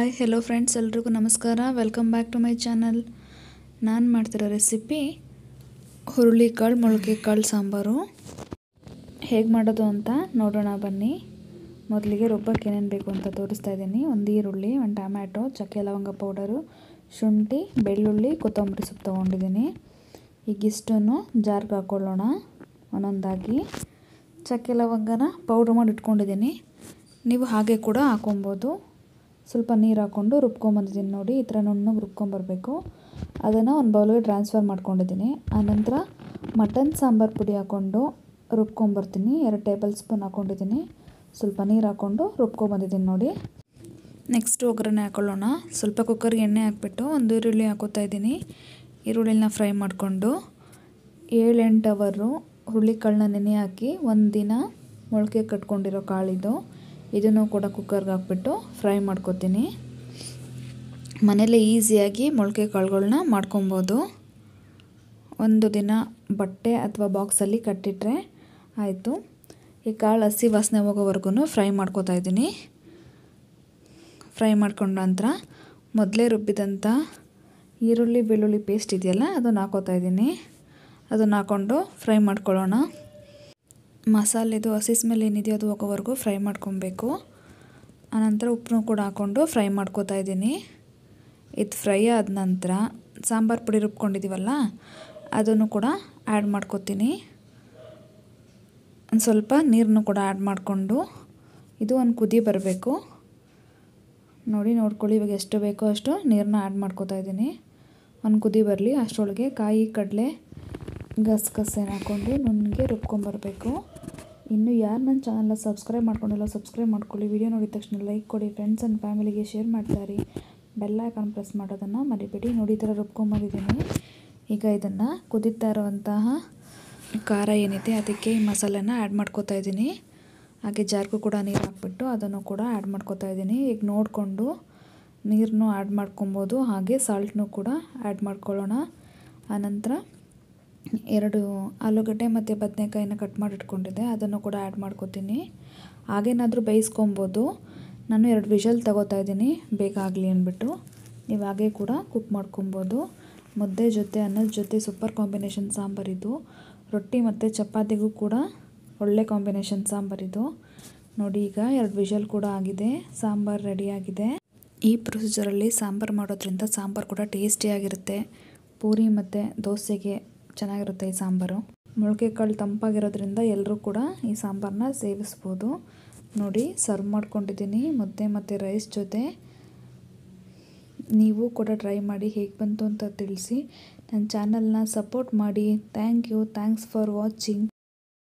hi hello friends ಎಲ್ರಿಗೂ ನಮಸ್ಕಾರ welcome back to my channel ನಾನು ಮಾಡ್ತಿರೋ ರೆಸಿಪಿ ಹುರುಳಿಕಾಳು ಮೊಳಕೆ ಕಾಳು ಸಾಂಬಾರು ಹೇಗೆ ಮಾಡೋದು ಅಂತ ನೋಡೋಣ ಬನ್ನಿ ಮೊದಲಿಗೆ ರುಬ್ಬಕ್ಕೆ ಏನೇನು ಬೇಕು ಅಂತ ತೋರಿಸ್ತಾ ಇದ್ದೀನಿ ಒಂದು ಈರುಳ್ಳಿ ಒಂದು ಟೊಮ್ಯಾಟೊ ಚಕ್ಕೆ ಲವಂಗ ಪೌಡರು ಶುಂಠಿ ಬೆಳ್ಳುಳ್ಳಿ ಕೊತ್ತಂಬರಿ ಸೊಪ್ಪು ತೊಗೊಂಡಿದ್ದೀನಿ ಈಗಿಷ್ಟನ್ನು ಜಾರ್ಗೆ ಹಾಕ್ಕೊಳ್ಳೋಣ ಒಂದೊಂದಾಗಿ ಚಕ್ಕೆ ಲವಂಗನ ಪೌಡ್ರ್ ಮಾಡಿ ಇಟ್ಕೊಂಡಿದ್ದೀನಿ ನೀವು ಹಾಗೆ ಕೂಡ ಹಾಕೊಬೋದು ಸ್ವಲ್ಪ ನೀರು ಹಾಕ್ಕೊಂಡು ರುಬ್ಕೊಂಬಂದಿದ್ದೀನಿ ನೋಡಿ ಈ ಥರ ನುಣ್ಣಗೆ ರುಬ್ಕೊಂಬರ್ಬೇಕು ಅದನ್ನು ಒಂದು ಬೌಲ್ಗೆ ಟ್ರಾನ್ಸ್ಫರ್ ಮಾಡ್ಕೊಂಡಿದ್ದೀನಿ ಆನಂತರ ಮಟನ್ ಸಾಂಬಾರು ಪುಡಿ ಹಾಕ್ಕೊಂಡು ರುಬ್ಕೊಂಬರ್ತೀನಿ ಎರಡು ಟೇಬಲ್ ಸ್ಪೂನ್ ಹಾಕ್ಕೊಂಡಿದ್ದೀನಿ ಸ್ವಲ್ಪ ನೀರು ಹಾಕ್ಕೊಂಡು ರುಬ್ಕೊಂಬಂದಿದ್ದೀನಿ ನೋಡಿ ನೆಕ್ಸ್ಟ್ ಒಗ್ಗರಣೆ ಹಾಕ್ಕೊಳ್ಳೋಣ ಸ್ವಲ್ಪ ಕುಕ್ಕರ್ಗೆ ಎಣ್ಣೆ ಹಾಕ್ಬಿಟ್ಟು ಒಂದು ಈರುಳ್ಳಿ ಹಾಕೋತಾ ಇದ್ದೀನಿ ಈರುಳ್ಳಿನ ಫ್ರೈ ಮಾಡಿಕೊಂಡು ಏಳು ಎಂಟು ಅವರು ಹುರುಳಿಕಾಳನ್ನ ನೆನೆ ಹಾಕಿ ಒಂದು ದಿನ ಮೊಳಕೆ ಕಟ್ಕೊಂಡಿರೋ ಕಾಳಿದು ಇದನ್ನು ಕೂಡ ಕುಕ್ಕರ್ಗೆ ಹಾಕ್ಬಿಟ್ಟು ಫ್ರೈ ಮಾಡ್ಕೊತೀನಿ ಮನೇಲೇ ಈಸಿಯಾಗಿ ಮೊಳಕೆ ಕಾಳುಗಳ್ನ ಮಾಡ್ಕೊಬೋದು ಒಂದು ದಿನ ಬಟ್ಟೆ ಅಥವಾ ಬಾಕ್ಸಲ್ಲಿ ಕಟ್ಟಿಟ್ರೆ ಆಯಿತು ಈ ಕಾಳು ಹಸಿ ವಾಸನೆ ಹೋಗೋವರೆಗೂ ಫ್ರೈ ಮಾಡ್ಕೊತಾ ಇದ್ದೀನಿ ಫ್ರೈ ಮಾಡ್ಕೊಂಡ ನಂತರ ಮೊದಲೇ ರುಬ್ಬಿದಂಥ ಈರುಳ್ಳಿ ಬೆಳ್ಳುಳ್ಳಿ ಪೇಸ್ಟ್ ಇದೆಯಲ್ಲ ಅದನ್ನು ಹಾಕೋತಾ ಇದ್ದೀನಿ ಅದನ್ನು ಹಾಕ್ಕೊಂಡು ಫ್ರೈ ಮಾಡ್ಕೊಳ್ಳೋಣ ಮಸಾಲೆದು ಹಸಿ ಸ್ಮೆಲ್ ಏನಿದೆಯೋ ಅದು ಹೋಗೋವರೆಗೂ ಫ್ರೈ ಮಾಡ್ಕೊಬೇಕು ಆನಂತರ ಉಪ್ಪನ್ನು ಕೂಡ ಹಾಕ್ಕೊಂಡು ಫ್ರೈ ಮಾಡ್ಕೋತಾ ಇದ್ದೀನಿ ಇದು ಫ್ರೈ ಆದ ನಂತರ ಸಾಂಬಾರು ಪುಡಿ ರುಬ್ಕೊಂಡಿದ್ದೀವಲ್ಲ ಅದನ್ನು ಕೂಡ ಆ್ಯಡ್ ಮಾಡ್ಕೋತೀನಿ ಒಂದು ಸ್ವಲ್ಪ ನೀರನ್ನು ಕೂಡ ಆ್ಯಡ್ ಮಾಡಿಕೊಂಡು ಇದು ಒಂದು ಕುದಿ ಬರಬೇಕು ನೋಡಿ ನೋಡ್ಕೊಳ್ಳಿ ಇವಾಗ ಎಷ್ಟು ಬೇಕೋ ಅಷ್ಟು ನೀರನ್ನ ಆ್ಯಡ್ ಮಾಡ್ಕೋತಾ ಇದ್ದೀನಿ ಒಂದು ಕುದಿ ಬರಲಿ ಅಷ್ಟರೊಳಗೆ ಕಾಯಿ ಕಡಲೆ ಗಸಗಸೆನ ಹಾಕ್ಕೊಂಡು ನುಣ್ಣಗೆ ರುಬ್ಕೊಂಬರ್ಬೇಕು ಇನ್ನು ಯಾರು ನನ್ನ ಚಾನಲ್ನ ಸಬ್ಸ್ಕ್ರೈಬ್ ಮಾಡ್ಕೊಂಡಿಲ್ಲ ಸಬ್ಸ್ಕ್ರೈಬ್ ಮಾಡ್ಕೊಳ್ಳಿ ವಿಡಿಯೋ ನೋಡಿದ ತಕ್ಷಣ ಲೈಕ್ ಕೊಡಿ ಫ್ರೆಂಡ್ಸ್ ಆ್ಯಂಡ್ ಫ್ಯಾಮಿಲಿಗೆ ಶೇರ್ ಮಾಡ್ತಾರೆ ಬೆಲ್ ಐಕಾನ್ ಪ್ರೆಸ್ ಮಾಡೋದನ್ನು ಮರಿಬೇಡಿ ನೋಡಿ ಈ ಥರ ರುಬ್ಕೊಂಬಂದಿದ್ದೀನಿ ಈಗ ಇದನ್ನು ಕುದೀತಾ ಇರುವಂತಹ ಖಾರ ಏನಿದೆ ಅದಕ್ಕೆ ಈ ಮಸಾಲೆನ ಆ್ಯಡ್ ಮಾಡ್ಕೋತಾ ಇದ್ದೀನಿ ಹಾಗೆ ಜಾರ್ಗೂ ಕೂಡ ನೀರು ಹಾಕ್ಬಿಟ್ಟು ಅದನ್ನು ಕೂಡ ಆ್ಯಡ್ ಮಾಡ್ಕೋತಾ ಇದ್ದೀನಿ ಈಗ ನೋಡಿಕೊಂಡು ನೀರನ್ನು ಆ್ಯಡ್ ಮಾಡ್ಕೊಬೋದು ಹಾಗೆ ಸಾಲ್ಟ್ನೂ ಕೂಡ ಆ್ಯಡ್ ಮಾಡ್ಕೊಳ್ಳೋಣ ಆನಂತರ ಎರಡು ಆಲೂಗಡ್ಡೆ ಮತ್ತು ಬದನೆಕಾಯಿನ ಕಟ್ ಮಾಡಿ ಇಟ್ಕೊಂಡಿದ್ದೆ ಅದನ್ನು ಕೂಡ ಆ್ಯಡ್ ಮಾಡ್ಕೋತೀನಿ ಹಾಗೇನಾದರೂ ಬೇಯಿಸ್ಕೊಬೋದು ನಾನು ಎರಡು ವಿಷಲ್ ತಗೋತಾ ಇದ್ದೀನಿ ಬೇಗ ಆಗಲಿ ಅಂದ್ಬಿಟ್ಟು ನೀವು ಹಾಗೆ ಕೂಡ ಕುಕ್ ಮಾಡ್ಕೊಬೋದು ಮುದ್ದೆ ಜೊತೆ ಅನ್ನದ ಜೊತೆ ಸೂಪರ್ ಕಾಂಬಿನೇಷನ್ ಸಾಂಬಾರಿದು ರೊಟ್ಟಿ ಮತ್ತು ಚಪಾತಿಗೂ ಕೂಡ ಒಳ್ಳೆ ಕಾಂಬಿನೇಷನ್ ಸಾಂಬಾರಿದು ನೋಡಿ ಈಗ ಎರಡು ವಿಷಲ್ ಕೂಡ ಆಗಿದೆ ಸಾಂಬಾರು ರೆಡಿಯಾಗಿದೆ ಈ ಪ್ರೊಸೀಜರಲ್ಲಿ ಸಾಂಬಾರು ಮಾಡೋದ್ರಿಂದ ಸಾಂಬಾರು ಕೂಡ ಟೇಸ್ಟಿಯಾಗಿರುತ್ತೆ ಪೂರಿ ಮತ್ತು ದೋಸೆಗೆ ಚೆನ್ನಾಗಿರುತ್ತೆ ಈ ಸಾಂಬಾರು ಮೊಳಕೆ ಕಾಳು ತಂಪಾಗಿರೋದ್ರಿಂದ ಎಲ್ಲರೂ ಕೂಡ ಈ ಸಾಂಬಾರನ್ನ ಸೇವಿಸ್ಬೋದು ನೋಡಿ ಸರ್ವ್ ಮಾಡ್ಕೊಂಡಿದ್ದೀನಿ ಮುದ್ದೆ ಮತ್ತು ರೈಸ್ ಜೊತೆ ನೀವು ಕೂಡ ಟ್ರೈ ಮಾಡಿ ಹೇಗೆ ಬಂತು ಅಂತ ತಿಳಿಸಿ ನನ್ನ ಚಾನಲ್ನ ಸಪೋರ್ಟ್ ಮಾಡಿ thank you thanks for watching